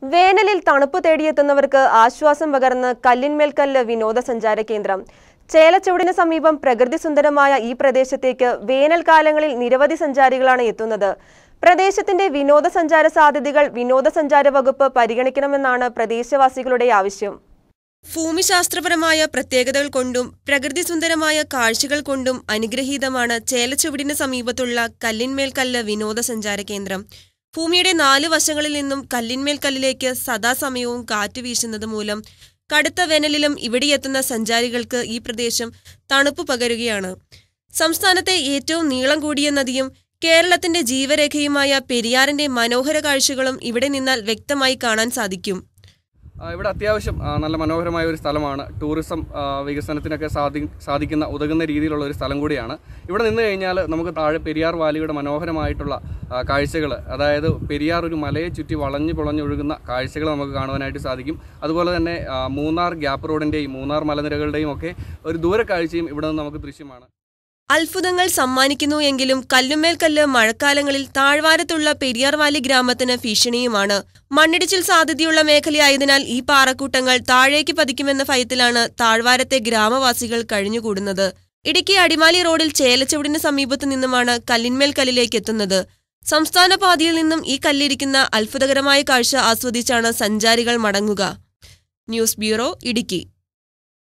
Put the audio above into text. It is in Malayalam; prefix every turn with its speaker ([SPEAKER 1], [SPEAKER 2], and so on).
[SPEAKER 1] വേനലിൽ തണുപ്പ് തേടിയെത്തുന്നവർക്ക് ആശ്വാസം പകർന്ന് കല്ലിന്മേൽക്കല്ല് വിനോദസഞ്ചാര കേന്ദ്രം ചേലച്ചുവടിന് സമീപം പ്രകൃതി സുന്ദരമായ ഈ പ്രദേശത്തേക്ക് വേനൽക്കാലങ്ങളിൽ നിരവധി സഞ്ചാരികളാണ് എത്തുന്നത് പ്രദേശത്തിന്റെ വിനോദസഞ്ചാര സാധ്യതകൾ വിനോദസഞ്ചാര വകുപ്പ് പരിഗണിക്കണമെന്നാണ് പ്രദേശവാസികളുടെ ആവശ്യം ഭൂമിശാസ്ത്രപരമായ പ്രത്യേകതകൾ കൊണ്ടും പ്രകൃതി സുന്ദരമായ കാഴ്ചകൾ കൊണ്ടും അനുഗ്രഹീതമാണ് ചേലച്ചുവടിന് സമീപത്തുള്ള കല്ലിന്മേൽക്കല്ല് വിനോദസഞ്ചാര കേന്ദ്രം ഭൂമിയുടെ നാല് വശങ്ങളിൽ നിന്നും കല്ലിന്മേൽ കല്ലിലേക്ക് സദാസമയവും കാറ്റ് വീശുന്നത് മൂലം കടുത്ത വേനലിലും ഇവിടെയെത്തുന്ന സഞ്ചാരികൾക്ക് ഈ പ്രദേശം തണുപ്പ് പകരുകയാണ് സംസ്ഥാനത്തെ ഏറ്റവും നീളം കൂടിയ നദിയും കേരളത്തിന്റെ ജീവരേഖയുമായ പെരിയാറിന്റെ മനോഹര കാഴ്ചകളും ഇവിടെ നിന്നാൽ വ്യക്തമായി കാണാൻ സാധിക്കും
[SPEAKER 2] ആ, ഇവിടെ അത്യാവശ്യം ആ, നല്ല മനോഹരമായ ഒരു സ്ഥലമാണ് ടൂറിസം ആ, വികസനത്തിനൊക്കെ സാധി സാധിക്കുന്ന ഉതകുന്ന രീതിയിലുള്ള ഒരു സ്ഥലം കൂടിയാണ് ഇവിടെ നിന്ന് കഴിഞ്ഞാൽ നമുക്ക് താഴെ പെരിയാർ വാലിയുടെ മനോഹരമായിട്ടുള്ള കാഴ്ചകൾ അതായത് പെരിയാർ ഒരു മലയെ ചുറ്റി വളഞ്ഞു പുളഞ്ഞൊഴുകുന്ന കാഴ്ചകൾ നമുക്ക് കാണുവാനായിട്ട് സാധിക്കും അതുപോലെ തന്നെ ആ, മൂന്നാർ ഗ്യാപ്പ് റോഡിൻ്റെയും മൂന്നാർ മലനിരകളുടെയും ഒക്കെ ഒരു ദൂരക്കാഴ്ചയും ഇവിടെ നിന്ന് നമുക്ക് ദൃശ്യമാണ്
[SPEAKER 1] അത്ഭുതങ്ങൾ സമ്മാനിക്കുന്നു എങ്കിലും കല്ലുമേൽ കല്ല് മഴക്കാലങ്ങളിൽ താഴ്വാരത്തുള്ള പെരിയാർ വാലി ഗ്രാമത്തിന് ഭീഷണിയുമാണ് മണ്ണിടിച്ചിൽ സാധ്യതയുള്ള മേഖലയായതിനാൽ ഈ പാറക്കൂട്ടങ്ങൾ താഴേക്ക് പതിക്കുമെന്ന ഭയത്തിലാണ് താഴ്വാരത്തെ ഗ്രാമവാസികൾ കഴിഞ്ഞുകൂടുന്നത് ഇടുക്കി അടിമാലി റോഡിൽ ചേലച്ചുവടിന് സമീപത്തു നിന്നുമാണ് കല്ലിന്മേൽ കല്ലിലേക്ക് എത്തുന്നത് സംസ്ഥാന പാതയിൽ നിന്നും ഈ കല്ലിരിക്കുന്ന അത്ഭുതകരമായ കാഴ്ച ആസ്വദിച്ചാണ് സഞ്ചാരികൾ മടങ്ങുക ന്യൂസ് ബ്യൂറോ ഇടുക്കി